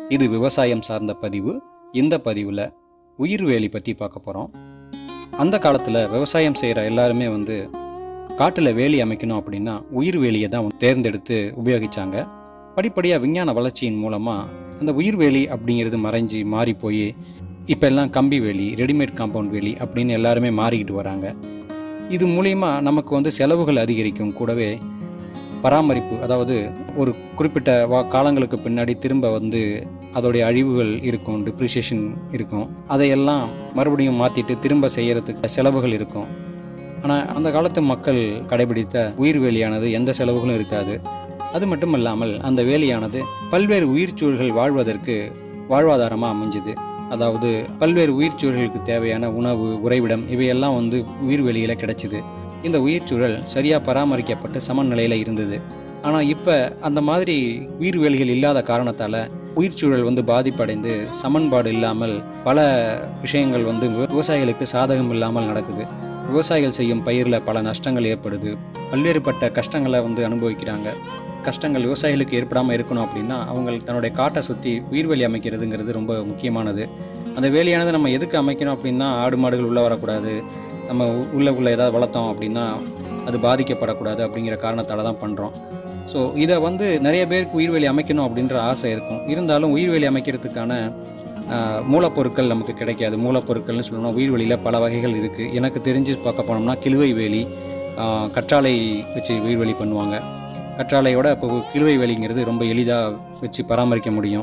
இது விவசாயம் சார்ந்த பதிவு இந்த பதிவில் உயிர்வேலி பற்றி பார்க்க போகிறோம் அந்த காலத்தில் விவசாயம் செய்கிற எல்லாருமே வந்து காட்டில் வேலி அமைக்கணும் அப்படின்னா உயிர் வேலியை தான் தேர்ந்தெடுத்து உபயோகித்தாங்க படிப்படியாக விஞ்ஞான வளர்ச்சியின் மூலமாக அந்த உயிர் வேலி அப்படிங்கிறது மறைஞ்சி மாறி போய் இப்போ எல்லாம் கம்பி வேலி ரெடிமேட் காம்பவுண்ட் வேலி அப்படின்னு எல்லாருமே மாறிக்கிட்டு வராங்க இது மூலிமா நமக்கு வந்து செலவுகள் அதிகரிக்கும் கூடவே பராமரிப்பு அதாவது ஒரு குறிப்பிட்ட வா காலங்களுக்கு பின்னாடி திரும்ப வந்து அதோடைய அழிவுகள் இருக்கும் டிப்ரிஷியேஷன் இருக்கும் அதையெல்லாம் மறுபடியும் மாற்றிட்டு திரும்ப செய்யறதுக்கு செலவுகள் இருக்கும் ஆனால் அந்த காலத்து மக்கள் கடைபிடித்த உயிர் வேலியானது எந்த செலவுகளும் இருக்காது அது மட்டும் இல்லாமல் அந்த வேலியானது பல்வேறு உயிர்ச்சூழல்கள் வாழ்வதற்கு வாழ்வாதாரமாக அமைஞ்சுது அதாவது பல்வேறு உயிர்ச்சூழல்களுக்கு தேவையான உணவு உறைவிடம் இவையெல்லாம் வந்து உயிர்வெளியில கிடைச்சிது இந்த உயிர்ச்சூழல் சரியாக பராமரிக்கப்பட்டு சமநிலையில் இருந்தது ஆனால் இப்போ அந்த மாதிரி உயிர்வேலிகள் இல்லாத காரணத்தால் உயிர்ச்சூழல் வந்து பாதிப்படைந்து சமன்பாடு இல்லாமல் பல விஷயங்கள் வந்து விவசாயிகளுக்கு சாதகம் இல்லாமல் நடக்குது விவசாயிகள் செய்யும் பயிரில் பல நஷ்டங்கள் ஏற்படுது பல்வேறுபட்ட கஷ்டங்களை வந்து அனுபவிக்கிறாங்க கஷ்டங்கள் விவசாயிகளுக்கு ஏற்படாமல் இருக்கணும் அப்படின்னா அவங்க தன்னுடைய காட்டை சுற்றி உயிர்வேலி அமைக்கிறதுங்கிறது ரொம்ப முக்கியமானது அந்த வேலியானது நம்ம எதுக்கு அமைக்கணும் அப்படின்னா ஆடு மாடுகள் உள்ளே வரக்கூடாது நம்ம உள்ள உள்ள ஏதாவது வளர்த்தோம் அப்படின்னா அது பாதிக்கப்படக்கூடாது அப்படிங்கிற காரணத்தால் தான் பண்ணுறோம் ஸோ இதை வந்து நிறைய பேருக்கு உயிர்வேலி அமைக்கணும் அப்படின்ற ஆசை இருக்கும் இருந்தாலும் உயிர்வேலி அமைக்கிறதுக்கான ஆஹ், மூலப்பொருட்கள் நமக்கு கிடைக்காது மூலப்பொருட்கள்னு சொல்லணும்னா உயிர்வெளியில் பல வகைகள் இருக்குது எனக்கு தெரிஞ்சு பார்க்க போனோம்னா கிழுவை வேலி ஆஹ், கற்றாழை வச்சு உயிர்வெளி பண்ணுவாங்க கற்றாழையோட இப்போ கிழுவை வேலிங்கிறது ரொம்ப எளிதாக வச்சு பராமரிக்க முடியும்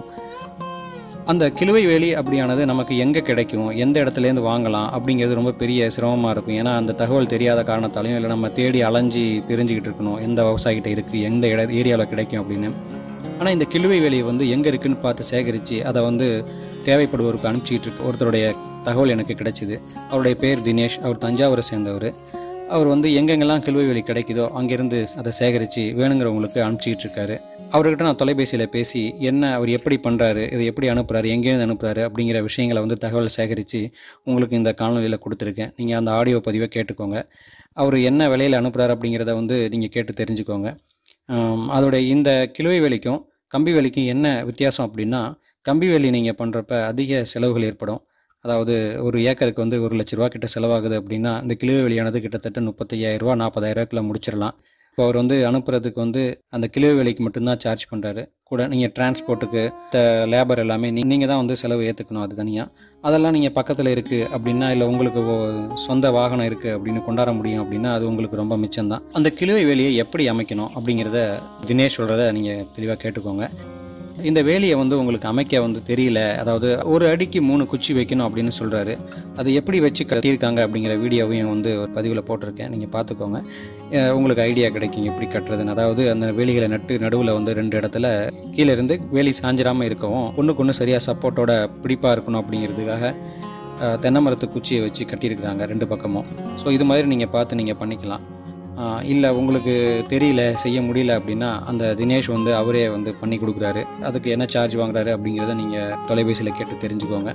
அந்த கிழுவை வேலி அப்படியானது நமக்கு எங்கே கிடைக்கும் எந்த இடத்துலேருந்து வாங்கலாம் அப்படிங்கிறது ரொம்ப பெரிய சிரமமாக இருக்கும் ஏன்னா அந்த தகவல் தெரியாத காரணத்தாலையும் இல்லை நம்ம தேடி அலைஞ்சி தெரிஞ்சுக்கிட்டு இருக்கணும் எந்த விவசாயிகிட்ட இருக்குது எந்த இட ஏரியாவில் கிடைக்கும் அப்படின்னு ஆனால் இந்த கிழுவை வேலியை வந்து எங்கே இருக்குன்னு பார்த்து சேகரித்து அதை வந்து தேவைப்படுவோருக்கு அனுப்பிச்சிட்டு இருக்கு ஒருத்தருடைய தகவல் எனக்கு கிடைச்சிது அவருடைய பேர் தினேஷ் அவர் தஞ்சாவூரை சேர்ந்தவர் அவர் வந்து எங்கெங்கெல்லாம் கிழுவை வேலி கிடைக்குதோ அங்கேருந்து அதை சேகரித்து வேணுங்கிறவங்களுக்கு அனுப்பிச்சிட்டு இருக்காரு அவர்கிட்ட நான் தொலைபேசியில் பேசி என்ன அவர் எப்படி பண்ணுறாரு இதை எப்படி அனுப்புகிறாரு எங்கேருந்து அனுப்புகிறாரு அப்படிங்கிற விஷயங்களை வந்து தகவல் சேகரித்து உங்களுக்கு இந்த காணொலியில் கொடுத்துருக்கேன் நீங்கள் அந்த ஆடியோ பதிவை கேட்டுக்கோங்க அவர் என்ன விலையில் அனுப்புகிறாரு அப்படிங்கிறத வந்து நீங்கள் கேட்டு தெரிஞ்சுக்கோங்க ஆம், அதோடைய இந்த கிழுவை வேலிக்கும் கம்பி வேலிக்கும் என்ன வித்தியாசம் அப்படின்னா கம்பி வேலி நீங்கள் பண்ணுறப்ப அதிக செலவுகள் ஏற்படும் அதாவது ஒரு ஏக்கருக்கு வந்து ஒரு லட்ச ரூபா கிட்ட செலவாகுது அப்படின்னா இந்த கிழுவை வேலியானது கிட்டத்தட்ட முப்பத்தையாயிரரூவா நாற்பதாயிரரூவாக்குள்ள முடிச்சிடலாம் இப்போ அவர் வந்து அனுப்புறதுக்கு வந்து அந்த கிலோ வேலைக்கு மட்டும்தான் சார்ஜ் பண்ணுறாரு கூட நீங்கள் டிரான்ஸ்போர்ட்டுக்கு த லேபர் எல்லாமே நீ நீங்கள் தான் வந்து செலவு ஏற்றுக்கணும் அது தனியாக அதெல்லாம் நீங்கள் பக்கத்தில் இருக்குது அப்படின்னா இல்லை உங்களுக்கு ஓ- சொந்த வாகனம் இருக்குது அப்படின்னு கொண்டாட முடியும் அப்படின்னா அது உங்களுக்கு ரொம்ப மிச்சம்தான் அந்த கிழுவை வேலியை எப்படி அமைக்கணும் அப்படிங்கிறத தினேஷ் சொல்கிறத நீங்கள் தெளிவாக கேட்டுக்கோங்க இந்த வேலியை வந்து உங்களுக்கு அமைக்க வந்து தெரியல அதாவது ஒரு அடிக்கு மூணு குச்சி வைக்கணும் அப்படின்னு சொல்கிறாரு அது எப்படி வச்சு கட்டியிருக்காங்க அப்படிங்கிற வீடியோவையும் வந்து ஒரு பதிவில் போட்டிருக்கேன் நீங்கள் பார்த்துக்கோங்க அஹ் உங்களுக்கு ஐடியா கிடைக்கும் எப்படி கட்டுறதுன்னு அதாவது அந்த வேலிகளை நட்டு நடுவில் வந்து ரெண்டு இடத்துல கீழே இருந்து வேலி சாஞ்சிராமல் இருக்கவும் ஒன்றுக்கு ஒன்று சரியாக சப்போர்ட்டோட பிடிப்பாக இருக்கணும் அப்படிங்கிறதுக்காக அஹ், தென்னை மரத்து குச்சியை வச்சு கட்டியிருக்கிறாங்க ரெண்டு பக்கமும் ஸோ இது மாதிரி நீங்கள் பார்த்து நீங்கள் பண்ணிக்கலாம் இல்லை உங்களுக்கு தெரியல செய்ய முடியல அப்படின்னா அந்த தினேஷ் வந்து அவரே வந்து பண்ணி கொடுக்குறாரு அதுக்கு என்ன சார்ஜ் வாங்குறாரு அப்படிங்கிறத நீங்கள் தொலைபேசியில் கேட்டு தெரிஞ்சுக்கோங்க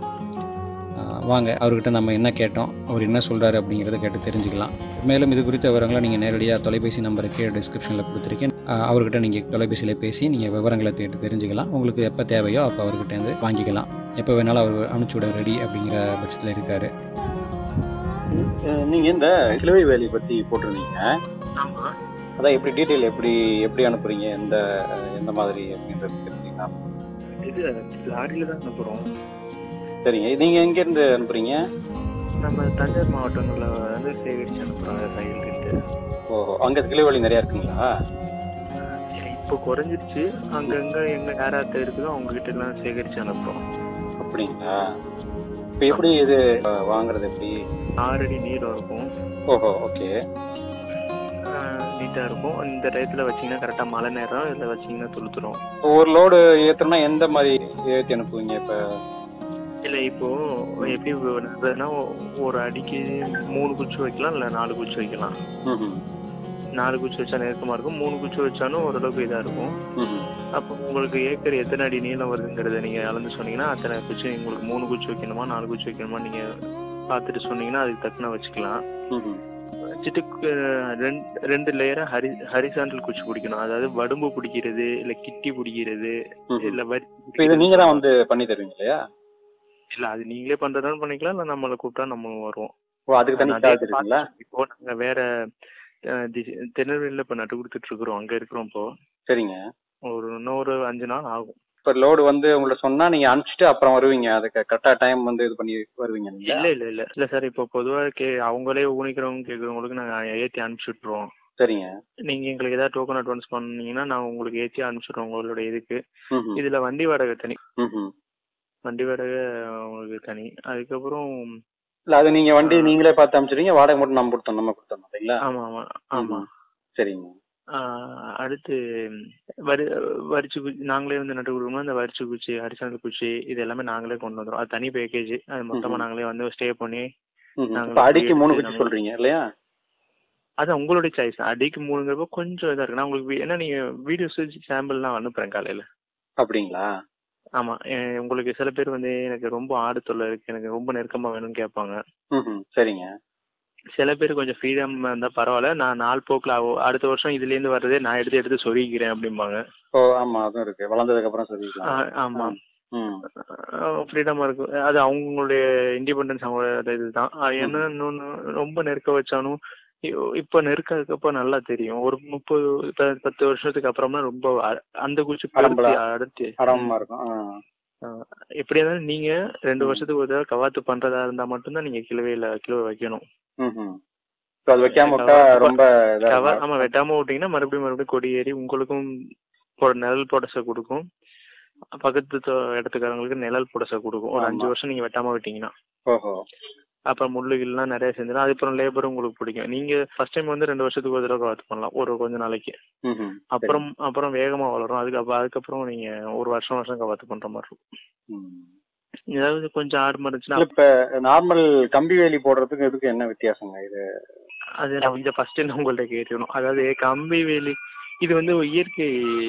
ஆஹ் வாங்க அவர்கிட்ட நம்ம என்ன கேட்டோம் அவர் என்ன சொல்கிறாரு அப்படிங்கிறத கேட்டு தெரிஞ்சுக்கலாம் மேலும் இது குறித்த விவரங்களை நீங்கள் நேரடியாக தொலைபேசி நம்பருக்கு டிஸ்கிரிப்ஷனில் கொடுத்துருக்கேன் ஆஹ் அவர்கிட்ட நீங்கள் தொலைபேசியில் பேசி நீங்கள் விவரங்களை கேட்டு தெரிஞ்சுக்கலாம் உங்களுக்கு எப்போ தேவையோ அப்போ அவர்கிட்டேருந்து வாங்கிக்கலாம் எப்போ வேணாலும் அவர் அனுப்பிச்சி விட ரெடி அப்படிங்கிற பட்சத்தில் இருக்கார் அஹ் நீங்க இந்த கிழவை வேலி பத்தி போட்டிருந்தீங்க ஆமா அதான் எப்படி டீட்டெயில் எப்படி எப்படி அனுப்புறீங்க எந்த அஹ், எந்த மாதிரி அப்படின்றது தெரிஞ்சுங்களா இது லாரியில தான் அனுப்புறோம் சரிங்க நீங்க எங்க இருந்து அனுப்புறீங்க நம்ம தஞ்சாவூர் மாவட்டங்கள்ல வந்து சேகரிச்சு அனுப்புறோம் விவசாயிகள்கிட்ட ஓஹோ அங்க கிளைவெளி நிறைய இருக்குங்களா இப்போ குறைஞ்சிருச்சு அங்கங்க எங்க யாராத்த இருக்குதோ அவங்க கிட்ட எல்லாம் சேகரிச்சு அனுப்புறோம் அப்படிங்களா இப்போ எப்படி இது அஹ், வாங்குறது எப்படி ஆறு அடி நீளம் இருக்கும் ஓஹோ ஓகே நீட்டா இருக்கும் இந்த டயத்துல வச்சீங்கன்னா கரெக்டா மழை நேரம் இதுல வச்சீங்கன்னா துளுத்துரும் ஒரு லோடு ஏத்துறோம்னா எந்த மாதிரி ஏற்றி அனுப்புவீங்க இப்போ இல்ல இப்போ எப்படி நடுறதுன்னா ஒரு அடிக்கு மூணு குச்சி வைக்கலாம் இல்ல நாலு குச்சி வைக்கலாம் ம் நாலு குச்சி வச்சா நெருக்கமா இருக்கும் மூணு குச்சி வச்சாலும் ஓரளவுக்கு இதா இருக்கும் ம் அப்போ உங்களுக்கு ஏக்கர் எத்தனை அடி நீளம் வருதுங்கிறத நீங்க அளந்து சொன்னீங்கன்னா அத்தனை குச்சி உங்களுக்கு மூணு குச்சி வைக்கணுமா நாலு குச்சி வைக்கணுமா நீங்க பார்த்துட்டு சொன்னீங்கன்னா அதுக்கு தக்கன வச்சுக்கலாம் ம் வச்சுட்டு அஹ், ரெண்டு ரெண்டு லேயரா ஹரி ஹரிசாண்டல் குச்சி பிடிக்கணும் அதாவது வடும்பு பிடிக்கிறது இல்ல கிட்டி பிடிக்கிறது ம்ஹும். இல்ல வரி இப்ப இதை நீங்க தான் வந்து பண்ணி தருவீங்க இல்லையா இல்ல அது நீங்களே பண்றதாலும் பண்ணிக்கலாம் இல்ல நம்மளை கூப்பிட்டா நம்ம வருவோம் ஓ அதுக்கு தனி அதே சார்ஜ் இருக்குங்களா இப்போ நாங்க வேற அஹ், தி- திருநெல்வேலியில இப்ப நட்டு கொடுத்துட்டு இருக்கிறோம் அங்க இருக்கிறோம் இப்போ சரிங்க ஒரு இன்னொரு அஞ்சு நாள் ஆகும் இப்ப லோடு வந்து உங்கள்ட்ட சொன்னா நீங்க அனுப்பிச்சிட்டு அப்புறம் வருவீங்க அதுக்கு கரெக்டா டைம் வந்து இது பண்ணி வருவீங்க இல்ல இல்லையா இல்ல இல்ல இல்ல சார் இப்போ பொதுவா கே அவங்களே ஊனிக்கிறவங்க கேக்குறவங்களுக்கு நாங்க ஏத்தி அனுப்பிச்சு விட்டுருவோம் சரிங்க நீங்க எங்களுக்கு ஏதாவது டோக்கன் அட்வான்ஸ் பண்ணீங்கன்னா நான் உங்களுக்கு ஏற்றி அனுப்பிச்சுடுறோம் உங்களோட இதுக்கு ம்ஹும். இதுல வண்டி வாடகை தனி ம்ஹும். வண்டி வாடகை உங்களுக்கு தனி அதுக்கப்புறம் இல்ல அது நீங்க வண்டி நீங்களே பார்த்து அனுப்பிச்சிடுங்க வாடகை மட்டும் நம்ம கொடுத்தோம் நம்ம கொடுத்தோம் இல்லைங்களா ஆமா ஆமா ஆமா ம்ஹும். சரிங்க ஆஹ் அடுத்து வரி வரிச்சு குச்சி நாங்களே வந்து நட்டு கொடுக்கணும் அந்த வரிச்சு குச்சி அரிசாண்டல் குச்சி இது எல்லாமே நாங்களே கொண்டு வந்துடும் அது தனி பேக்கேஜ் அது மொத்தமா ம்ஹும். நாங்களே வந்து ஸ்டே பண்ணி ம்ஹும். நாங்க இப்ப அடிக்கு மூணு எடுத்து குச்சி நாங்க- சொல்றீங்க இல்லையா அது உங்களுடைய சாய்ஸ் அடிக்கு மூணுங்கிறப்ப கொஞ்சம் இதா இருக்கு நான் உங்களுக்கு வி- ஏன்னா நீங்க வீடியோஸ் சாம்பிள்லாம் அனுப்புறேன் காலையில அப்படிங்களா ஆமா எ- உங்களுக்கு சில பேர் வந்து எனக்கு ரொம்ப ஆடு தொல்லை இருக்கு எனக்கு ரொம்ப நெருக்கமா வேணும்னு கேட்பாங்க ம்ஹும். சரிங்க சில பேர் கொஞ்சம் ஃப்ரீடம் இருந்தா பரவாயில்ல நான் நாள் போக்குல அவ- அடுத்த வருஷம் இதுல இருந்து வர்றதே நான் எடுத்து எடுத்து சொருகிக்கிறேன் அப்படிம்பாங்க ஓ ஆமா அதுவும் இருக்கு வளர்ந்ததுக்கு அப்புறம் சொல்லிக்கலாம் ஆ- ஆமா ம் ஃப்ரீடமா இருக்கும் அது அவங்களுடைய இண்டிபெண்டன்ஸ் அவங்களோட இதுதான் அது என்ன இன்னொன்னு ரொம்ப நெருக்க வச்சாலும் இ- இப்ப நெருக்கிறதுக்கப்ப நல்லா தெரியும் ஒரு முப்பது ப- பத்து வருஷத்துக்கு அப்புறமா ரொம்ப அ- அந்த குச்சி அடம்பலா. பருத்தி அடுத்து அடமா இருக்கும் ஆ. எப்படி இருந்தாலும் நீங்க ரெண்டு ம். வருஷத்துக்கு ஒரு தடவை கவாத்து பண்றதா இருந்தா மட்டும்தான் நீங்க கிலோவையில கிலோ வைக்கணும் ம்ஹும். So அது வைக்காம விட்டா கவா- ரொம்ப இதா கவா- இருக்கும். ஆமா வெட்டாம விட்டீங்கன்னா மறுபடியும் மறுபடியும் கொடி ஏறி உங்களுக்கும் பொ- நிழல் புடசை கொடுக்கும் பக்கத்து தொ- இடத்துக்காரங்களுக்கு நிழல் புடசை கொடுக்கும் ஒரு அஞ்சு ஆமா. வருஷம் நீங்க வெட்டாம விட்டீங்கன்னா ஓஹோ அப்புறம் முள்ளுகள்லாம் நிறைய செஞ்சிடும் அதுக்கப்புறம் லேபர் உங்களுக்கு பிடிக்கும் நீங்க ஃபர்ஸ்ட் டைம் வந்து ரெண்டு வருஷத்துக்கு ஒரு தடவை கவாத்து பண்ணலாம் ஒரு கொஞ்ச நாளைக்கு ம்ஹும். அப்புறம் அப்புறம் வேகமா வளரும் அதுக்கு அப்ப- அதுக்கப்புறம் நீங்க ஒரு வருஷம் வருஷம் கவாத்து பண்ற மாதிரி இருக்கும் ம். ஏதாவது கொஞ்சம் ஆடு இல்ல இருந்துச்சுன்னா இப்ப நார்மல் கம்பி வேலி போடுறதுக்கு இதுக்கு என்ன வித்தியாசங்க இது அது நான் கொஞ்சம் ஃபர்ஸ்ட் உங்கள்ட்ட கேட்கணும் அதாவது கம்பி வேலி இது வந்து இயற்கை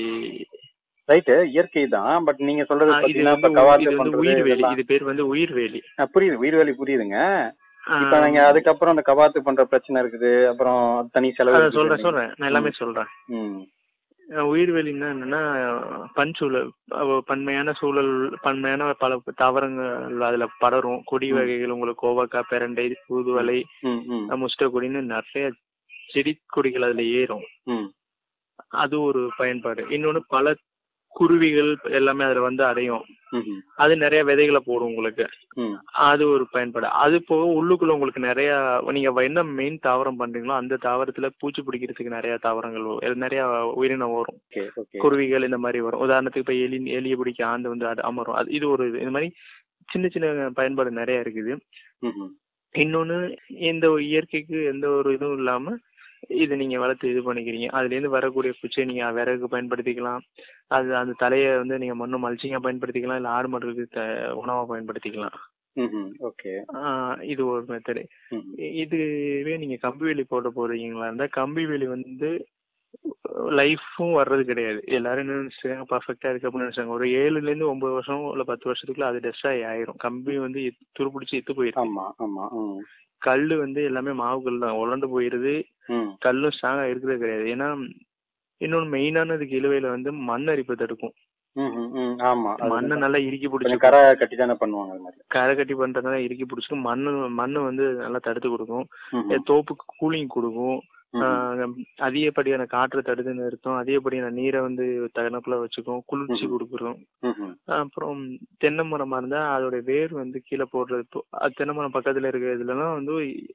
ரைட்டு இயற்கை தான் பட் நீங்க சொல்றது ஆ, இது பாத்தீங்கன்னா வந்து இப்ப உ- கவாத்து இது வந்து பண்றது உயிர் வேலி இதெல்லாம். இது பேர் வந்து உயிர் வேலி ஆ, புரியுது உயிர் வேலி புரியுதுங்க ஆ, இப்ப நீங்க அதுக்கப்புறம் அந்த கவாத்து பண்ற பிரச்சனை இருக்குது அப்புறம் அது தனி செலவு அதான் இருக்குது. சொல்றேன் சொல்றேன் நான் எல்லாமே சொல்றேன் ம். அஹ் உயிர் வேலின்னா என்னன்னா பண்சூழல் அவ- பன்மையான சூழல் பன்மையான பல தாவரங்கள் அதுல படரும் கொடி ம். வகைகள் உங்களுக்கு கோவக்காய் பெரண்டை தூதுவளை ம், ம், முஷ்ட கொடின்னு நிறைய செடி கொடிகள் அதுல ஏறும் ம். அது ஒரு பயன்பாடு இன்னொன்னு பல குருவிகள் எல்லாமே அதுல வந்து அடையும் ம்ஹும். அது நிறைய விதைகளை போடும் உங்களுக்கு ம். அது ஒரு பயன்பாடு அது போக உள்ளுக்குள்ள உங்களுக்கு நிறைய நீங்க என்ன மெயின் தாவரம் பண்றீங்களோ அந்த தாவரத்துல பூச்சி பிடிக்கிறதுக்கு நிறைய தாவரங்கள் வரும். நிறைய உயிரினம் வரும் ஓகே ஓகே குருவிகள் இந்த மாதிரி வரும் உதாரணத்துக்கு இப்ப எலி எலியை பிடிக்க ஆண்டு வந்து அட- அமரும் அது இது ஒரு இது இந்த மாதிரி சின்ன சின்ன பயன்பாடு நிறைய இருக்குது ம்ஹும். இன்னொன்னு எந்த ஒரு இயற்கைக்கு எந்த ஒரு இதுவும் இல்லாம இது நீங்க வளர்த்து இது பண்ணிக்கிறீங்க அதுல இருந்து வரக்கூடிய குச்சியை நீங்க விறகு பயன்படுத்திக்கலாம் அது அந்த தலையை வந்து நீங்க மண்ணு மல்ச்சிங்கா பயன்படுத்திக்கலாம் இல்ல ஆடு மாடுகளுக்கு த- உணவா பயன்படுத்திக்கலாம் ம்ஹும். ஓகே ஆஹ் இது ஒரு மெத்தடு ம்ஹும். இதுவே நீங்க கம்பி வேலி போட போறீங்களா இருந்தா கம்பி வேலி வந்து லைஃப்பும் வர்றது கிடையாது எல்லாரும் என்ன நினைச்சாங்க பர்ஃபெக்டா இருக்கு அப்படின்னு நினைச்சாங்க ஒரு ஏழுல இருந்து ஒன்பது வருஷம் இல்ல பத்து வருஷத்துக்குள்ள அது டெஸ்ட்ராய் ஆயிரும் கம்பி வந்து இத்- துருப்பிடிச்சு இத்து போயிருக்கு ஆமா ஆமா ம். கல்லு வந்து எல்லாமே மாவுக்கல் தான் உலர்ந்து போயிருது ம். கல்லும் ஸ்ட்ராங்கா இருக்கிறது கிடையாது ஏன்னா இன்னொன்னு மெயினானதுக்கு இழுவையில வந்து மண் அரிப்பை தடுக்கும் ம்ஹும். ம். ஆமா அது மண்ணை நல்லா இறுக்கி கொஞ்சம் பிடிச்சி கரை கட்டி தானே பண்ணுவாங்க அது மாதிரி கரை கட்டி பண்றதுனால இறுக்கி பிடிச்சிக்கும் மண்ணு மண்ணு வந்து நல்லா தடுத்து கொடுக்கும் ம்ஹும். தோப்புக்கு கூலிங் கொடுக்கும் ம்ஹும். ஆஹ் அதிகப்படியான காற்று தடுத்து நிறுத்தும் அதிகப்படியான நீரை வந்து தகனப்புல வச்சுக்கும் குளிர்ச்சி ம்ஹும். கொடுக்குறோம் ம்ஹும். அப்புறம் தென்னை மரமா இருந்தா அதோட வேர் வந்து கீழே போடுறது இப்போ அது தென்னை மரம் பக்கத்துல இருக்கிற இதுலலாம் வந்து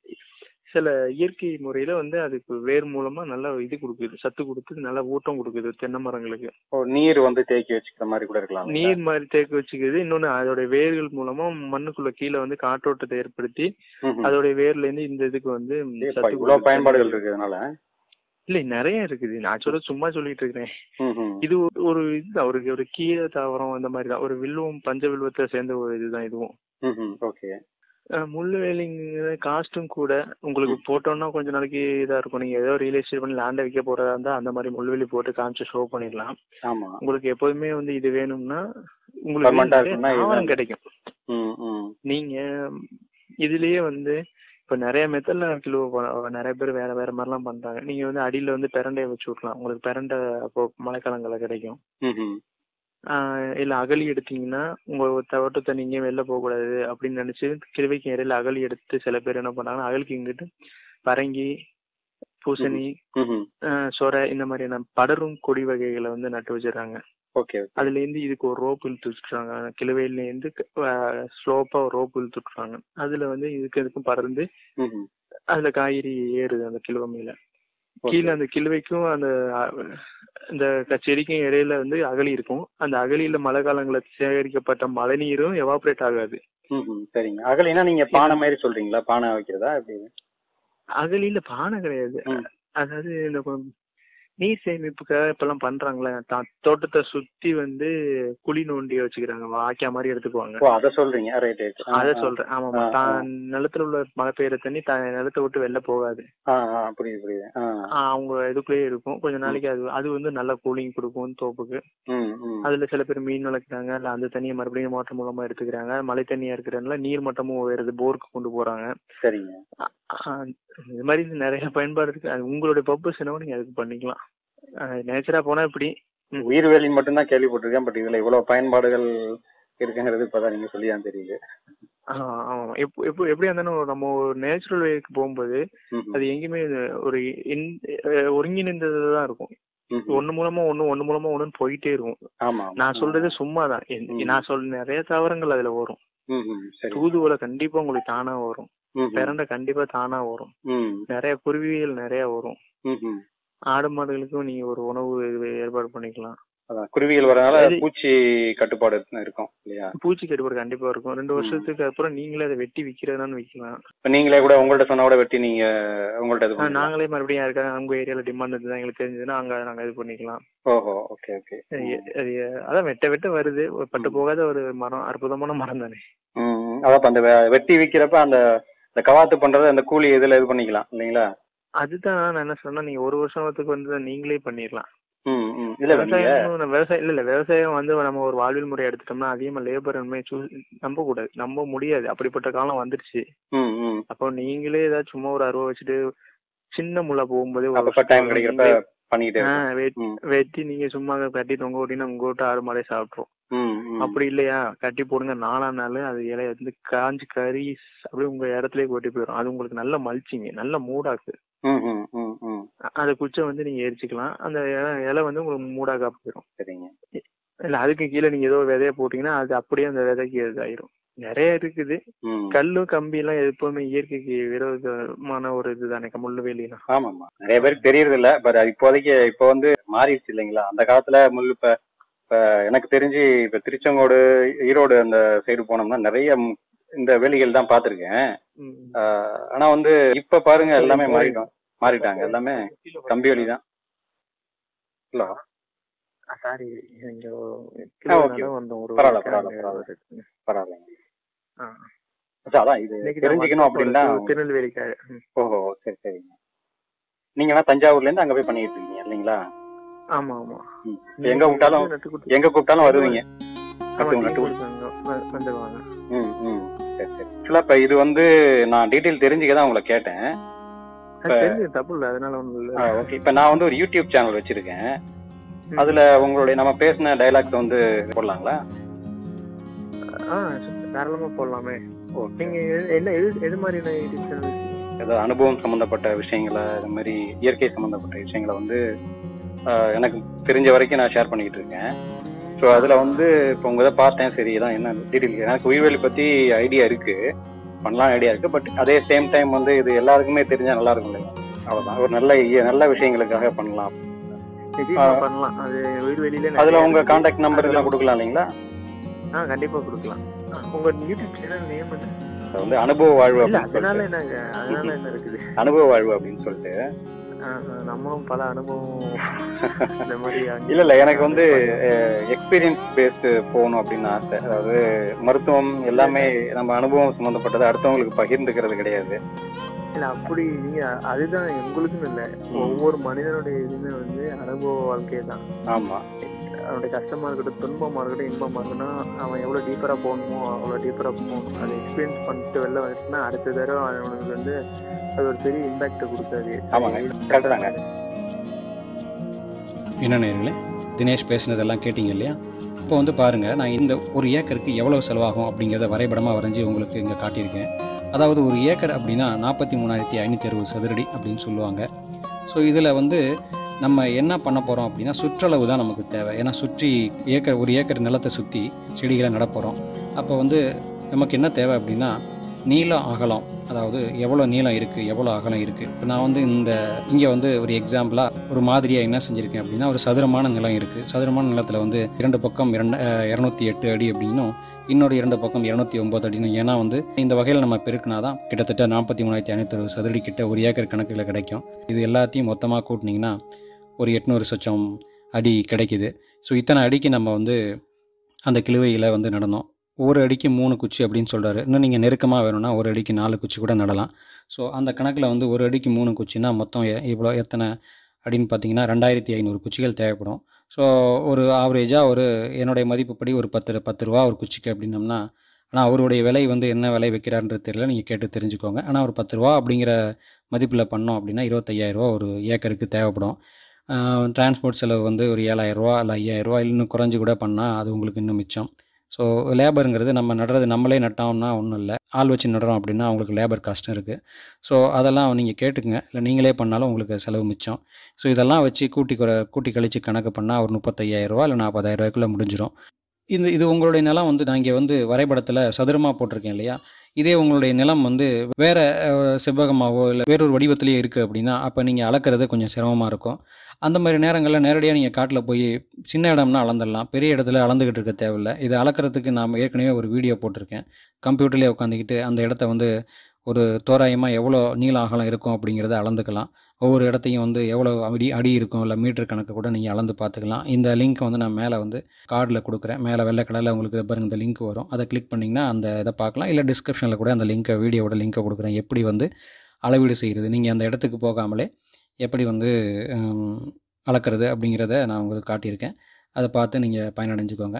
சில இயற்கை முறையில வந்து அதுக்கு வேர் மூலமா நல்லா இது கொடுக்குது சத்து கொடுத்து நல்லா ஊட்டம் கொடுக்குது தென்னை மரங்களுக்கு ஓ நீர் வந்து தேக்கி வச்சுக்கிற மாதிரி கூட இருக்கலாம் இல்லையா? நீர் மாதிரி தேக்க வச்சுக்குது இன்னொன்னு அதோட வேர்கள் மூலமா மண்ணுக்குள்ள கீழே வந்து காற்றோட்டத்தை ஏற்படுத்தி ம்ஹும். அதோட வேர்ல இருந்து இந்த இதுக்கு வந்து ஏப்பா, சத்து இவ்வளவு கொடுக்குது. பயன்பாடுகள் இருக்கிறதுனால இல்ல நிறைய இருக்குது நான் சொல்ல சும்மா சொல்லிட்டு இருக்கிறேன் ம்ஹும். இது ஒரு- ஒரு இதுதான் ஒரு ஒரு கீரை தாவரம் அந்த மாதிரி தான் ஒரு வில்வம் பஞ்ச வில்வத்தை சேர்ந்த ஒரு இதுதான் இதுவும் ம்ஹும். ஓகே அஹ் முள்ளு வேலிங்க காஸ்ட்டும் கூட உங்களுக்கு போட்டோம்னா கொஞ்ச நாளைக்கு இதா இருக்கும் நீங்க ஏதோ ரியல் எஸ்டேட் பண்ணி லேண்ட விற்க போறதா இருந்தா அந்த மாதிரி முள்ளுவேலி போட்டு காமிச்சு ஷோ பண்ணிடலாம் ஆமா உங்களுக்கு எப்போதுமே வந்து இது வேணும்னா Permanent ஆ உங்களுக்கு இருக்குன்னா தாவரம் இதுதான். கிடைக்கும் ம் ம் நீங்க இதுலயே வந்து இப்ப நிறைய மெத்தட்ல கிலோ நிறைய பேர் வேற வேற மாதிரிலாம் பண்றாங்க நீங்க வந்து அடியில வந்து பிரண்டையை வச்சு விட்லாம் உங்களுக்கு பிரண்டை அப்போ மழைக்காலங்கள்ல கிடைக்கும் ம்ஹும். ஆஹ் இல்ல அகழி எடுத்தீங்கன்னா உங்க தோட்டத்தை நீங்க வெளில போக கூடாது அப்படின்னு நினைச்சு கிழவைக்கு இடையில அகழி எடுத்து சில பேர் என்ன பண்ணாங்கன்னா அகழிக்கு இங்கிட்டு பரங்கி பூசணி ம்ஹும். ஆஹ் சொரை இந்த மாதிரியான படரும் கொடி வகைகளை வந்து நட்டு வச்சிடுறாங்க ஓகே ஓகே அதுல இருந்து இதுக்கு ஒரு ரோப் இழுத்து வச்சுட்டாங்க கிழவையில இருந்து ஸ்லோப்பா ஒரு ரோப் இழுத்து விட்டுறாங்க அதுல வந்து இதுக்கு இதுக்கும் பறந்து ம்ஹும். அதுல காய்கறி ஏறுது அந்த கிழுவை மேல Okay. கீழே அந்த கிழுவைக்கும் அந்த அஹ், இந்த க- செடிக்கும் இடையில வந்து அகழி இருக்கும் அந்த அகழியில மழை காலங்கள்ல சேகரிக்கப்பட்ட மழை நீரும் எவாபரேட் ஆகாது ம்ஹும். சரிங்க அகலினா நீங்க பானை மாதிரி சொல்றீங்களா பானை வைக்கிறதா எப்படி அகழியில பானை கிடையாது ம். அதாவது இந்த கொ- நீர் சேமிப்புக்காக இப்பெல்லாம் பண்றாங்களே தா- தோட்டத்தை சுத்தி வந்து குழி நோண்டி வச்சுக்கிறாங்க வாய்க்கா மாதிரி எடுத்துக்குவாங்க ஓ அத சொல்றீங்க ரைட் ரைட் அத சொல்றேன் ஆமாமா ஆ, ஆ. தான் நிலத்துல உள்ள மழை பெய்யற தண்ணி தான் நிலத்தை விட்டு வெளில போகாது ஆ ஆ புரியுது புரியுது ஆ ஆ, அவங்க இதுக்குள்ளேயே இருக்கும் கொஞ்ச நாளைக்கு அது அது வந்து நல்ல கூலிங் கொடுக்கும் தோப்புக்கு ம் ம் அதுல சில பேர் மீன் வளர்க்குறாங்க இல்ல அந்த தண்ணியை மறுபடியும் மோட்டர் மூலமா எடுத்துக்கிறாங்க மழை தண்ணியா இருக்கிறதுனால நீர் மட்டமும் உயருது போருக்கு கொண்டு போறாங்க சரிங்க ஆ, இது மாதிரி நிறைய பயன்பாடு இருக்கு அது உங்களுடைய பர்பஸ் என்னவோ நீங்க அதுக்கு பண்ணிக்கலாம் நேச்சரா போனா இப்படி ம். உயிர் வேலி மட்டும் தான் கேள்விப்பட்டிருக்கேன் பட் இதுல இவ்வளவு பயன்பாடுகள் இருக்குங்கிறது இப்பதான் நீங்க சொல்லி தான் தெரியுது ஆ, ஆமா எப்போ எப்போ எப்படியா இருந்தாலும் நம்ம ஒரு நேச்சுரல் வேக்கு போகும்போது ம்ஹும். அது எங்கேயுமே இது ஒரு இன்- அஹ் ஒருங்கிணைந்ததுதான் இருக்கும் ம்ஹும். ஒண்ணு மூலமா ஒண்ணு ஒண்ணு மூலமா ஒண்ணுன்னு போயிட்டே இருக்கும் ஆமா ஆமா. நான் சொல்றது சும்மா தான் ம். நான் சொல்ற நிறைய தாவரங்கள் அதுல வரும் ம்ஹும். சரி தூதுவளை கண்டிப்பா உங்களுக்கு தானா வரும் ம்ஹும். பிரண்டை கண்டிப்பா தானா வரும் ம் நிறைய குருவிகள் நிறைய வரும் ம்ஹும். ஆடு மாடுகளுக்கும் நீங்க ஒரு உணவு இது ஏற்பாடு பண்ணிக்கலாம் அதான் குருவிகள் வரனால சரி. பூச்சி கட்டுப்பாடு இருக்கும் இல்லையா பூச்சி கட்டுப்பாடு கண்டிப்பா இருக்கும் ரெண்டு வருஷத்துக்கு அப்புறம் நீங்களே அதை வெட்டி விக்கிறதான்னு விக்கலாம் இப்ப நீங்களே கூட உங்கள்ட்ட சொன்னா கூட வெட்டி நீங்க உங்கள்ட்ட இது ஆ, பண்ணிக்கலாம். நாங்களே மறுபடியும் யாருக்காவது உங்க ஏரியால டிமாண்ட் இருந்தது எங்களுக்கு தெரிஞ்சதுன்னா அங்க நாங்க இது பண்ணிக்கலாம் ஓஹோ ஓகே ஓகே அது- அது அதான் வெட்ட வெட்ட வருது ஒரு பட்டு ம். போகாத ஒரு மரம் அற்புதமான மரம் தானே ம் ம். அதான் இப்ப அந்த வெ- வெட்டி விக்கிறப்ப அந்த இந்த கவாத்து பண்றது அந்த கூலி இதுல இது பண்ணிக்கலாம் இல்லைங்களா அதுதான் நான் என்ன சொன்னா நீங்க ஒரு வருஷத்துக்கு வந்து நீங்களே பண்ணிடலாம் ம் ம் இல்ல இல்ல, நீங்க விவசாயம் நம்ம விவசாயம் இல்ல இல்ல விவசாயம் வந்து நம்ம ஒரு வாழ்வியல் முறை எடுத்துட்டோம்னா அதிகமா லேபர் நம்ப கூடாது நம்ப முடியாது அப்படிப்பட்ட காலம் வந்துருச்சு ம் ம் அப்போ நீங்களே ஏதாவது சும்மா ஒரு அருவா வச்சுட்டு சின்ன முள்ள போகும்போதே ஒரு அப்பப்ப டைம் வருஷத்துக்கு கிடைக்கிறப்ப நீங்களே- பண்ணிக்கிட்டே ஆ, இருக்கும் வெட்- ம். வெட்டி நீங்க சும்மா கட்டி தொங்க விட்டீங்கன்னா உங்க வீட்டு ஆடு மாடே சாப்பிட்ரும் ம் ம். அப்படி இல்லையா கட்டி போடுங்க நாலா நாள் அது இலைய வந்து காஞ்சு கறி அப்படியே உங்க இடத்துலயே கொட்டி போயிடும் அது உங்களுக்கு நல்ல மலிச்சிங்க நல்ல மூடாக்கு ம் ம் ம் ம் அ- அந்த குச்சை வந்து நீங்க எரிச்சுக்கலாம் அந்த இலை இலை வந்து உங்களுக்கு மூடாக்கா போயிடும் சரிங்க இல்ல அதுக்கு கீழே நீங்க ஏதோ விதைய போட்டீங்கன்னா அது அப்படியே அந்த விதைக்கு இதாயிரும் நிறைய இருக்குது ம் கல்லு கம்பி எல்லாம் எப்பவுமே இயற்கைக்கு விரோதமான ஒரு இதுதானே முள்ளுவேலினா ஆமாமா நிறைய பேருக்கு தெரியறது இல்ல பட் இப்போதைக்கு இப்போ வந்து மாறிடுச்சு இல்லைங்களா அந்த காலத்துல முள் இப்ப இப்ப எனக்கு தெரிஞ்சு இப்ப திருச்செங்கோடு ஈரோடு அந்த சைடு போனோம்னா நிறைய ம்- இந்த வேலிகள் தான் பார்த்திருக்கேன் ம். ஆஹ் ஆனா வந்து இப்ப பாருங்க எல்லாமே மாறிட்டோம் மாறிட்டாங்க எல்லாமே கம்பி வேலி தான் ஹலோ சாரி இங்க ஆ, okay. வந்தோம் ஒரு பரவாயில்ல, ஒரு பரவாயில்ல, அங்க பரவாயில்ல. ஒரு- பரவாயில்லைங்க ஆ. அச்சா, அதான் இது இன்னைக்கு நான் தெரிஞ்சுக்கணும் வந்தப்போ அப்படின்னா ஒரு திருநெல்வேலிக்காக ம். ஓஹோ சரி சரிங்க நீங்க ஆனா தஞ்சாவூர்ல இருந்து அங்க போய் பண்ணிட்டு இருக்கீங்க இல்லைங்களா ஆமா ஆமா ம். இப்ப எங்க கூப்பிட்டாலும் நட்டு குட்டி- எங்க கூப்பிட்டாலும் வருவீங்க ஆமா, நட்டு டீ நட்டு குடிச்சாங்க. வ- வந்துருவாங்க ம் ம் சரி சரி ஆக்சுவலா இப்ப இது வந்து நான் டீட்டெயில் தெரிஞ்சுக்க தான் உங்களை கேட்டேன் அது தெரிஞ்சது தப்பு இல்ல அதனால ஒண்ணும் இல்ல ஓகே இப்ப நான் வந்து ஒரு யூடியூப் சேனல் வச்சிருக்கேன் ம். அதுல உங்களுடைய நம்ம பேசின டைலாக்ஸ் வந்து போடலாங்களா ஆ தாராளமா போடலாமே ஓகே நீங்க எது- என்ன எது எது மாதிரியான யூடியூப் சேனல் ஏதாவது அனுபவம் சம்பந்தப்பட்ட விஷயங்களை இது மாதிரி இயற்கை சம்பந்தப்பட்ட விஷயங்களை வந்து ஆஹ், எனக்கு தெரிஞ்ச வரைக்கும் நான் ஷேர் பண்ணிக்கிட்டு இருக்கேன் ஸோ அதுல வந்து இப்போ உங்க இதை பார்த்தேன் சரி இதான் என்ன டீட்டெயில் எனக்கு உயிர்வேலி பத்தி ஐடியா இருக்கு பண்ணலாம் ஐடியா இருக்கு பட் அதே சேம் டைம் வந்து இது எல்லாருக்குமே தெரிஞ்சா நல்லா இருக்கும் இல்லையா அவ்வளவுதான் ஒரு நல்ல இய- நல்ல விஷயங்களுக்காக பண்ணலாம் நிச்சயமா ஆ. பண்ணலாம் அது உயிர் வெளியில அதுல உங்க கான்டாக்ட் நம்பர் எல்லாம் கொடுக்கலாம் இல்லைங்களா ஆ கண்டிப்பா கொடுக்கலாம் ஆ, உங்க யூடியூப் சேனல் நேம் என்ன அது வந்து அனுபவ வாழ்வு இல்ல அப்படின்னு அதனால சொல்லிட்டு என்னங்க அதனால என்ன இருக்குது அனுபவ வாழ்வு அப்படின்னு சொல்லிட்டு ஆ, ஆ, நம்மளும் பல அனுபவம் இந்த மாதிரி அங்க- இல்ல இல்ல எனக்கு வந்து எக்ஸ்பீரியன்ஸ் பேஸ்டு போகணும் அப்படின்னு ஆசை அதாவது மருத்துவம் எல்லாமே நம்ம அனுபவம் சம்பந்தப்பட்டது அடுத்தவங்களுக்கு பகிர்ந்துக்கிறது கிடையாது இல்ல அப்படி நீங்க அதுதான் உங்களுக்குன்னு இல்ல ஒவ்வொரு மனிதனுடைய இதுவுமே வந்து அனுபவ வாழ்க்கை தான் ஆமா அவனுடைய கஷ்டமாக இருக்கட்டும் துன்பமாக இருக்கட்டும் இன்பமாக இருக்கட்டும் அவன் எவ்வளோ டீப்பராக போகணுமோ அவ்வளோ டீப்பராக போகணும் அதை எக்ஸ்பீரியன்ஸ் பண்ணிட்டு வெளில வந்துச்சுன்னா அடுத்த தடவை அவனுக்கு வந்து அது ஒரு பெரிய இம்பாக்ட் கொடுக்காது ஆமாங்க கரெக்டு தாங்க என்ன நேர்களே தினேஷ் பேசினதெல்லாம் கேட்டிங்க இல்லையா இப்போ வந்து பாருங்கள் நான் இந்த ஒரு ஏக்கருக்கு எவ்வளோ செலவாகும் அப்படிங்கிறத வரைபடமாக வரைஞ்சி உங்களுக்கு இங்கே காட்டியிருக்கேன் அதாவது ஒரு ஏக்கர் அப்படின்னா நாற்பத்தி மூணாயிரத்தி ஐநூற்றி அறுபது சதுரடி அப்படின்னு சொல்லுவாங்க ஸோ இதில் வந்து நம்ம என்ன பண்ண போகிறோம் அப்படின்னா சுற்றளவு தான் நமக்கு தேவை ஏன்னா சுற்றி ஏக்கர் ஒரு ஏக்கர் நிலத்தை சுற்றி செடிகளை நடப்போகிறோம் அப்போ வந்து நமக்கு என்ன தேவை அப்படின்னா நீளம் அகலம் அதாவது எவ்வளோ நீளம் இருக்குது எவ்வளோ அகலம் இருக்குது இப்போ நான் வந்து இந்த இங்கே வந்து ஒரு எக்ஸாம்பிளாக ஒரு மாதிரியாக என்ன செஞ்சுருக்கேன் அப்படின்னா ஒரு சதுரமான நிலம் இருக்குது சதுரமான நிலத்தில் வந்து இரண்டு பக்கம் இரண்டு இரநூத்தி எட்டு அடி அப்படின்னும் இன்னொரு இரண்டு பக்கம் இரநூத்தி ஒம்பது அடின்னு ஏன்னா வந்து இந்த வகையில் நம்ம பெருக்கினா தான் கிட்டத்தட்ட நாற்பத்தி மூணாயிரத்தி ஐநூற்றி அறுபது சதுரடி கிட்ட ஒரு ஏக்கர் கணக்கில் கிடைக்கும் இது எல்லாத்தையும் மொத்தமாக கூட்டினீங்கன்னா ஒரு எட்நூறு சொச்சம் அடி கிடைக்குது ஸோ இத்தனை அடிக்கு நம்ம வந்து அந்த கிழுவையில் வந்து நடணும் ஒரு அடிக்கு மூணு குச்சி அப்படின்னு சொல்கிறாரு இன்னும் நீங்கள் நெருக்கமாக வேணும்னா ஒரு அடிக்கு நாலு குச்சி கூட நடலாம் ஸோ அந்த கணக்கில் வந்து ஒரு அடிக்கு மூணு குச்சினா மொத்தம் எ- இவ்வளோ எத்தனை அப்படின்னு பார்த்தீங்கன்னா ரெண்டாயிரத்தி ஐநூறு குச்சிகள் தேவைப்படும் ஸோ ஒரு ஆவரேஜாக ஒரு என்னுடைய மதிப்புப்படி ஒரு பத்து பத்து ரூபா ஒரு குச்சிக்கு அப்படின்னம்னா ஆனால் அவருடைய விலை வந்து என்ன விலை வைக்கிறான்றது தெரியல நீங்கள் கேட்டு தெரிஞ்சுக்கோங்க ஆனால் ஒரு பத்து ரூபா அப்படிங்கிற மதிப்பில் பண்ணோம் அப்படின்னா இருபத்தையாயிரரூவா ஒரு ஏக்கருக்கு தேவைப்படும் டிரான்ஸ்போர்ட் செலவு வந்து ஒரு ஏழாயிரரூவா இல்லை ஐயாயிரரூவா இன்னும் குறைஞ்சி கூட பண்ணால் அது உங்களுக்கு இன்னும் மிச்சம் ஸோ லேபருங்கிறது நம்ம நடுறது நம்மளே நட்டோம்னா ஒன்றும் இல்லை ஆள் வச்சு நடுறோம் அப்படின்னா அவங்களுக்கு லேபர் காஸ்ட்டும் இருக்குது ஸோ அதெல்லாம் நீங்கள் கேட்டுக்குங்க இல்லை நீங்களே பண்ணாலும் உங்களுக்கு செலவு மிச்சம் ஸோ இதெல்லாம் வச்சு கூட்டி குறை கூட்டி கழித்து கணக்கு பண்ணால் ஒரு முப்பத்தையாயிரரூவா இல்லை நாற்பதாயிரரூவாய்க்குள்ளே முடிஞ்சிடும் இது இது உங்களுடைய நிலம் வந்து நான் இங்கே வந்து வரைபடத்தில் சதுரமாக போட்டிருக்கேன் இல்லையா இதே உங்களுடைய நிலம் வந்து வேறு செவ்வகமாகவோ இல்லை வேறொரு வடிவத்திலேயே இருக்குது அப்படின்னா அப்போ நீங்கள் அளக்கிறது கொஞ்சம் சிரமமாக இருக்கும் அந்த மாதிரி நேரங்களில் நேரடியாக நீங்கள் காட்டில் போய் சின்ன இடம்னா அளந்துடலாம் பெரிய இடத்துல அளந்துக்கிட்டு இருக்க தேவையில்ல இது அளக்கிறதுக்கு நான் ஏற்கனவே ஒரு வீடியோ போட்டிருக்கேன் கம்ப்யூட்டர்லேயே உட்காந்துக்கிட்டு அந்த இடத்த வந்து ஒரு தோராயமாக எவ்வளோ நீள அகலம் இருக்கும் அப்படிங்கிறத அளந்துக்கலாம் ஒவ்வொரு இடத்தையும் வந்து எவ்வளோ அடி அடி இருக்கும் இல்லை மீட்டர் கணக்கு கூட நீங்கள் அளந்து பார்த்துக்கலாம் இந்த லிங்க் வந்து நான் மேலே வந்து கார்டில் கொடுக்குறேன் மேலே வெள்ளை கலரில் உங்களுக்கு பாருங்க இந்த லிங்க் வரும் அதை கிளிக் பண்ணிங்கன்னா அந்த இதை பார்க்கலாம் இல்லை டிஸ்கிரிப்ஷனில் கூட அந்த லிங்க்கை வீடியோவோட லிங்க்கை கொடுக்குறேன் எப்படி வந்து அளவீடு செய்கிறது நீங்கள் அந்த இடத்துக்கு போகாமலே எப்படி வந்து ஹம், அளக்கிறது அப்படிங்கிறத நான் உங்களுக்கு காட்டியிருக்கேன் அதை பார்த்து நீங்கள் பயனடைஞ்சுக்கோங்க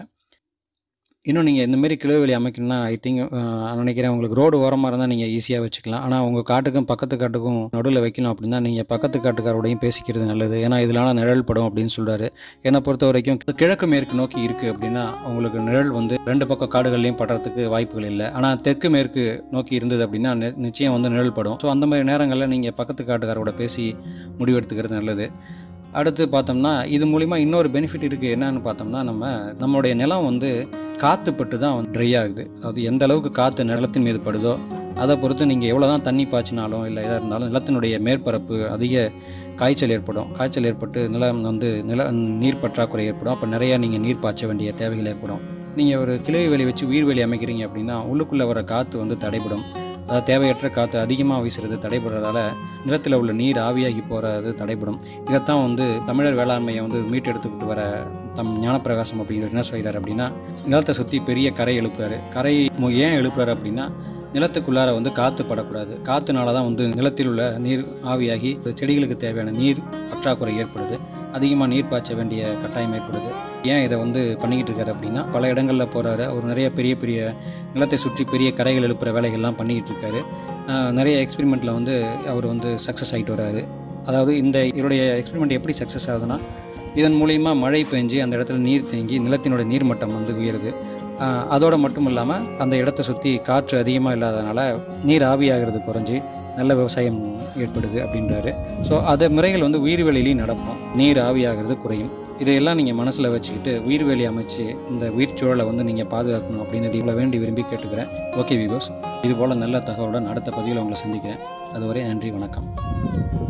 இன்னும் நீங்கள் இந்தமாரி கிளவுவெளி அமைக்கணும்னா ஐ திங்க் நினைக்கிறேன் உங்களுக்கு ரோடு ஓரமாக இருந்தால் நீங்கள் ஈஸியாக வச்சுக்கலாம் ஆனால் உங்கள் காட்டுக்கும் பக்கத்து காட்டுக்கும் நடுவில் வைக்கணும் அப்படின்னா நீங்கள் பக்கத்து காட்டுக்காரோடையும் பேசிக்கிறது நல்லது ஏன்னா இதனால நிழல் படும் அப்படின்னு சொல்கிறாரு என்னை பொறுத்த வரைக்கும் கிழக்கு மேற்கு நோக்கி இருக்குது அப்படின்னா உங்களுக்கு நிழல் வந்து ரெண்டு பக்கம் காடுகள்லையும் படுறதுக்கு வாய்ப்புகள் இல்லை ஆனால் தெற்கு மேற்கு நோக்கி இருந்தது அப்படின்னா நி- நிச்சயம் வந்து நிழல் படும் ஸோ அந்த மாதிரி நேரங்களில் நீங்கள் பக்கத்து காட்டுக்காரோட பேசி முடிவெடுத்துக்கிறது நல்லது அடுத்து பார்த்தோம்னா இது மூலிமா இன்னொரு பெனிஃபிட் இருக்குது என்னன்னு பார்த்தோம்னா நம்ம நம்மளுடைய நிலம் வந்து காற்று பட்டு தான் ட்ரை ஆகுது அது எந்த அளவுக்கு காற்று நிலத்தின் மீது படுதோ அதை பொறுத்து நீங்கள் எவ்வளோ தான் தண்ணி பாய்ச்சினாலும் இல்லை எதாக இருந்தாலும் நிலத்தினுடைய மேற்பரப்பு அதிக காய்ச்சல் ஏற்படும் காய்ச்சல் ஏற்பட்டு நிலம் வந்து நில நீர் பற்றாக்குறை ஏற்படும் அப்போ நிறையா நீங்கள் நீர் பாய்ச்ச வேண்டிய தேவைகள் ஏற்படும் நீங்கள் ஒரு கிளை வேலி வச்சு உயிர் வேலி அமைக்கிறீங்க அப்படின்னா உள்ளுக்குள்ளே வர காற்று வந்து தடைபடும் அதாவது தேவையற்ற காற்று அதிகமாக வீசுறது தடைபடுறதால நிலத்தில் உள்ள நீர் ஆவியாகி போகிறது தடைபடும் இதைத்தான் வந்து தமிழர் வேளாண்மையை வந்து மீட்டெடுத்துக்கிட்டு வர தம் ஞானப்பிரகாசம் அப்படிங்கிறது என்ன செய்கிறார் அப்படின்னா நிலத்தை சுற்றி பெரிய கரை எழுப்புறாரு கரை மு- ஏன் எழுப்புறாரு அப்படின்னா நிலத்துக்குள்ளார வந்து காற்று படக்கூடாது காற்றுனால தான் வந்து நிலத்தில் உள்ள நீர் ஆவியாகி செடிகளுக்கு தேவையான நீர் பற்றாக்குறை ஏற்படுது அதிகமாக நீர் பாய்ச்ச வேண்டிய கட்டாயம் ஏற்படுது ஏன் இதை வந்து பண்ணிக்கிட்டு இருக்காரு அப்படின்னா பல இடங்களில் போகிறாரு அவர் நிறைய பெரிய பெரிய நிலத்தை சுற்றி பெரிய கரைகள் எழுப்புற வேலைகள்லாம் பண்ணிக்கிட்டு இருக்காரு ஆஹ் நிறைய எக்ஸ்பெரிமெண்ட்டில் வந்து அவர் வந்து சக்ஸஸ் ஆகிட்டு வராரு அதாவது இந்த இவருடைய எக்ஸ்பெரிமெண்ட் எப்படி சக்ஸஸ் ஆகுதுன்னா இதன் மூலிமா மழை பெஞ்சு அந்த இடத்துல நீர் தேங்கி நிலத்தினோட நீர்மட்டம் வந்து உயருது ஆஹ் அதோட மட்டும் இல்லாமல் அந்த இடத்த சுற்றி காற்று அதிகமாக இல்லாதனால நீர் ஆவியாகிறது குறைஞ்சி நல்ல விவசாயம் ஏற்படுது அப்படின்றாரு ஸோ அந்த முறைகள் வந்து உயிர்வெளியிலையும் நடக்கும் நீர் ஆவியாகிறது குறையும் இதையெல்லாம் நீங்கள் மனசில் வச்சுக்கிட்டு உயிர்வேலி அமைச்சு இந்த உயிர் சூழலை வந்து நீங்கள் பாதுகாக்கணும் அப்படின்னு இவ்வளோ வேண்டி விரும்பி கேட்டுக்கிறேன் ஓகே விவோஸ் இது போல் நல்ல தகவலுடன் அடுத்த பதிவில் உங்களை சந்திக்கிறேன் அதுவரை நன்றி வணக்கம்